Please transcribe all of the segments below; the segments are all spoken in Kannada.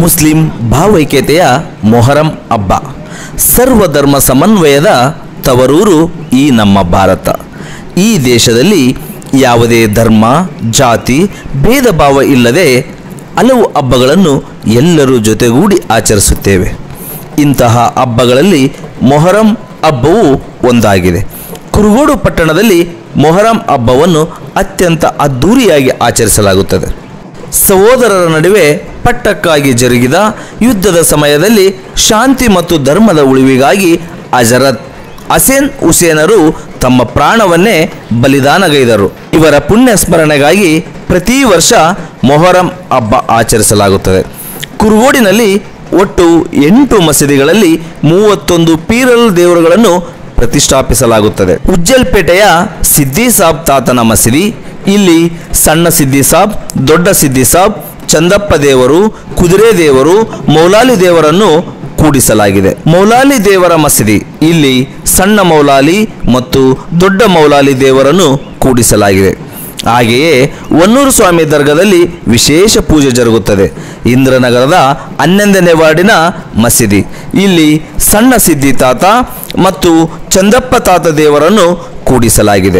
ಮುಸ್ಲಿಂ ಭಾವೈಕ್ಯತೆಯ ಮೊಹರಂ ಹಬ್ಬ ಸರ್ವಧರ್ಮ ಸಮನ್ವಯದ ತವರೂರು ಈ ನಮ್ಮ ಭಾರತ ಈ ದೇಶದಲ್ಲಿ ಯಾವುದೇ ಧರ್ಮ ಜಾತಿ ಭೇದ ಭಾವ ಇಲ್ಲದೆ ಹಲವು ಹಬ್ಬಗಳನ್ನು ಎಲ್ಲರೂ ಜೊತೆಗೂಡಿ ಆಚರಿಸುತ್ತೇವೆ ಇಂತಹ ಹಬ್ಬಗಳಲ್ಲಿ ಮೊಹರಂ ಹಬ್ಬವು ಒಂದಾಗಿದೆ ಕುರುಗೋಡು ಪಟ್ಟಣದಲ್ಲಿ ಮೊಹರಂ ಹಬ್ಬವನ್ನು ಅತ್ಯಂತ ಅದ್ಧೂರಿಯಾಗಿ ಆಚರಿಸಲಾಗುತ್ತದೆ ಸಹೋದರರ ನಡುವೆ ಪಟ್ಟಕ್ಕಾಗಿ ಜರುಗಿದ ಯುದ್ಧದ ಸಮಯದಲ್ಲಿ ಶಾಂತಿ ಮತ್ತು ಧರ್ಮದ ಉಳಿವಿಗಾಗಿ ಹಜರತ್ ಹಸೇನ್ ಹುಸೇನರು ತಮ್ಮ ಪ್ರಾಣವನ್ನೇ ಬಲಿದಾನಗೈದರು ಇವರ ಪುಣ್ಯ ಸ್ಮರಣೆಗಾಗಿ ಪ್ರತಿ ವರ್ಷ ಮೊಹರಂ ಹಬ್ಬ ಆಚರಿಸಲಾಗುತ್ತದೆ ಕುರುಗೋಡಿನಲ್ಲಿ ಒಟ್ಟು ಎಂಟು ಮಸೀದಿಗಳಲ್ಲಿ ಮೂವತ್ತೊಂದು ಪೀರಲ್ ದೇವರುಗಳನ್ನು ಪ್ರತಿಷ್ಠಾಪಿಸಲಾಗುತ್ತದೆ ಉಜ್ಜಲ್ಪೇಟೆಯ ಸಿದ್ದಿ ಸಾಬ್ ತಾತನ ಮಸೀದಿ ಇಲ್ಲಿ ಸಣ್ಣ ಸಿದ್ದಿ ಸಾಬ್ ದೊಡ್ಡ ಸಿದ್ದಿ ಸಾಬ್ ಚಂದಪ್ಪ ದೇವರು ಕುದುರೆ ದೇವರು ಮೌಲಾಲಿ ದೇವರನ್ನು ಕೂಡಿಸಲಾಗಿದೆ ಮೌಲಾಲಿ ದೇವರ ಮಸೀದಿ ಇಲ್ಲಿ ಸಣ್ಣ ಮೌಲಾಲಿ ಮತ್ತು ದೊಡ್ಡ ಮೌಲಾಲಿ ದೇವರನ್ನು ಕೂಡಿಸಲಾಗಿದೆ ಹಾಗೆಯೇ ಹೊನ್ನೂರು ಸ್ವಾಮಿ ದರ್ಗದಲ್ಲಿ ವಿಶೇಷ ಪೂಜೆ ಜರುಗುತ್ತದೆ ಇಂದ್ರನಗರದ ಹನ್ನೊಂದನೇ ವಾರ್ಡಿನ ಮಸೀದಿ ಇಲ್ಲಿ ಸಣ್ಣ ಸಿದ್ದಿ ತಾತ ಮತ್ತು ಚಂದಪ್ಪ ತಾತ ದೇವರನ್ನು ಕೂಡಿಸಲಾಗಿದೆ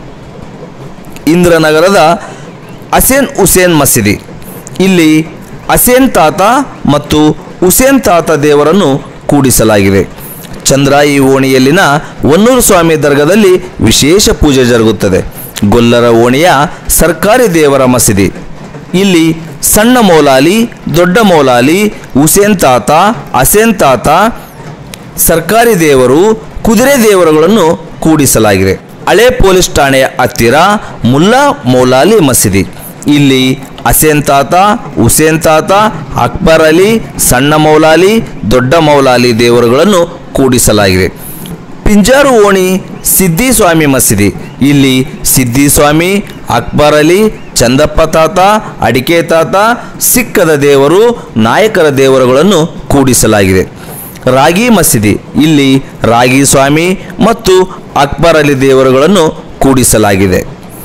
ಇಂದ್ರನಗರದ ಹಸೇನ್ ಹುಸೇನ್ ಮಸೀದಿ ಇಲ್ಲಿ ಹಸೇನ್ ತಾತ ಮತ್ತು ಹುಸೇನ್ ತಾತ ದೇವರನ್ನು ಕೂಡಿಸಲಾಗಿದೆ ಚಂದ್ರಾಯಿ ಓಣಿಯಲ್ಲಿನ ಹೊನ್ನೂರು ಸ್ವಾಮಿ ದರ್ಗದಲ್ಲಿ ವಿಶೇಷ ಪೂಜೆ ಜರುಗುತ್ತದೆ ಗೊಲ್ಲರ ಓಣಿಯ ಸರ್ಕಾರಿ ದೇವರ ಮಸೀದಿ ಇಲ್ಲಿ ಸಣ್ಣ ಮೌಲಾಲಿ ದೊಡ್ಡ ಮೌಲಾಲಿ ಹುಸೇನ್ ತಾತ ಹಸೇನ್ ತಾತ ಸರ್ಕಾರಿ ದೇವರು ಕುದುರೆ ದೇವರುಗಳನ್ನು ಕೂಡಿಸಲಾಗಿದೆ ಹಳೆ ಪೊಲೀಸ್ ಠಾಣೆಯ ಹತ್ತಿರ ಮುಲ್ಲಾ ಮೌಲಾಲಿ ಮಸೀದಿ ಇಲ್ಲಿ ಹಸೇನ್ ತಾತ ಹುಸೇನ್ ತಾತ ಅಕ್ಬರ್ ಅಲಿ ಸಣ್ಣ ಮೌಲಾಲಿ ದೊಡ್ಡ ಮೌಲಾಲಿ ದೇವರುಗಳನ್ನು ಕೂಡಿಸಲಾಗಿದೆ ಪಿಂಜಾರು ಓಣಿ ಸಿದ್ದಿ ಸ್ವಾಮಿ ಮಸೀದಿ ಇಲ್ಲಿ ಸಿದ್ದಿ ಸ್ವಾಮಿ ಅಕ್ಬರ್ ಅಲಿ ಚಂದಪ್ಪ ತಾತ ಅಡಿಕೆ ತಾತ ಸಿಕ್ಕದ ದೇವರು ನಾಯಕರ ದೇವರುಗಳನ್ನು ಕೂಡಿಸಲಾಗಿದೆ ರಾಗಿ ಮಸೀದಿ ಇಲ್ಲಿ ರಾಗಿ ಸ್ವಾಮಿ ಮತ್ತು ಅಕ್ಬರ್ ಅಲಿ ದೇವರುಗಳನ್ನು ಕೂಡಿಸಲಾಗಿದೆ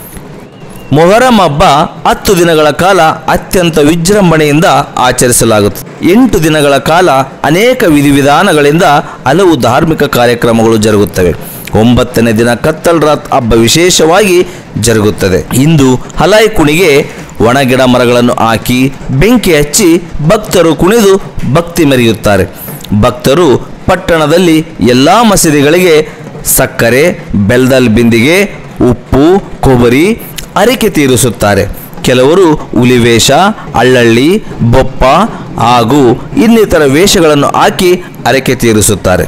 ಮೊಹರಂ ಹಬ್ಬ ಹತ್ತು ದಿನಗಳ ಕಾಲ ಅತ್ಯಂತ ವಿಜೃಂಭಣೆಯಿಂದ ಆಚರಿಸಲಾಗುತ್ತದೆ ಎಂಟು ದಿನಗಳ ಕಾಲ ಅನೇಕ ವಿಧಿವಿಧಾನಗಳಿಂದ ಹಲವು ಧಾರ್ಮಿಕ ಕಾರ್ಯಕ್ರಮಗಳು ಜರುಗುತ್ತವೆ ಒಂಬತ್ತನೇ ದಿನ ಕತ್ತಲ್ ರಾತ್ ಹಬ್ಬ ವಿಶೇಷವಾಗಿ ಜರುಗುತ್ತದೆ ಇಂದು ಹಲಾಯಿ ಕುಣಿಗೆ ಒಣಗಿಡ ಮರಗಳನ್ನು ಹಾಕಿ ಬೆಂಕಿ ಹಚ್ಚಿ ಭಕ್ತರು ಕುಣಿದು ಭಕ್ತಿ ಮೆರೆಯುತ್ತಾರೆ ಭಕ್ತರು ಪಟ್ಟಣದಲ್ಲಿ ಎಲ್ಲ ಮಸೀದಿಗಳಿಗೆ ಸಕ್ಕರೆ ಬೆಲ್ದಲ್ ಬಿಂದಿಗೆ ಉಪ್ಪು ಕೊಬ್ಬರಿ ಅರಿಕೆ ತೀರಿಸುತ್ತಾರೆ ಕೆಲವರು ಹುಲಿ ವೇಷ ಅಳ್ಳಳ್ಳಿ ಬೊಪ್ಪ ಹಾಗೂ ಇನ್ನಿತರ ವೇಷಗಳನ್ನು ಹಾಕಿ ಅರಕೆ ತೀರಿಸುತ್ತಾರೆ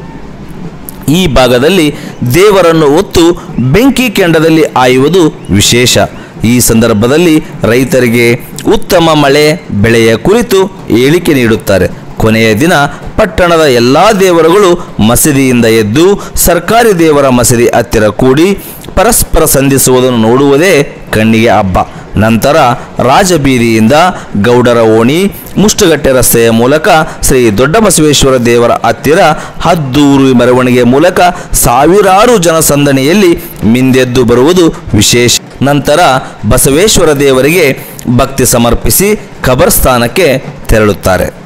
ಈ ಭಾಗದಲ್ಲಿ ದೇವರನ್ನು ಹೊತ್ತು ಬೆಂಕಿ ಕೆಂಡದಲ್ಲಿ ಆಯುವುದು ವಿಶೇಷ ಈ ಸಂದರ್ಭದಲ್ಲಿ ರೈತರಿಗೆ ಉತ್ತಮ ಮಳೆ ಬೆಳೆಯ ಕುರಿತು ಹೇಳಿಕೆ ನೀಡುತ್ತಾರೆ ಕೊನೆಯ ದಿನ ಪಟ್ಟಣದ ಎಲ್ಲ ದೇವರುಗಳು ಮಸೀದಿಯಿಂದ ಎದ್ದು ಸರ್ಕಾರಿ ದೇವರ ಮಸೀದಿ ಹತ್ತಿರ ಕೂಡಿ ಪರಸ್ಪರ ಸಂಧಿಸುವುದನ್ನು ನೋಡುವುದೇ ಕಣ್ಣಿಗೆ ಹಬ್ಬ ನಂತರ ರಾಜಬೀದಿಯಿಂದ ಗೌಡರ ಓಣಿ ಮುಷ್ಟುಗಟ್ಟೆ ರಸ್ತೆಯ ಮೂಲಕ ಶ್ರೀ ದೊಡ್ಡ ಬಸವೇಶ್ವರ ದೇವರ ಹತ್ತಿರ ಹದ್ದೂರು ಮೆರವಣಿಗೆ ಮೂಲಕ ಸಾವಿರಾರು ಜನಸಂದಣಿಯಲ್ಲಿ ಮಿಂದೆದ್ದು ಬರುವುದು ವಿಶೇಷ ನಂತರ ಬಸವೇಶ್ವರ ದೇವರಿಗೆ ಭಕ್ತಿ ಸಮರ್ಪಿಸಿ ಖಬರ್ಸ್ಥಾನಕ್ಕೆ ತೆರಳುತ್ತಾರೆ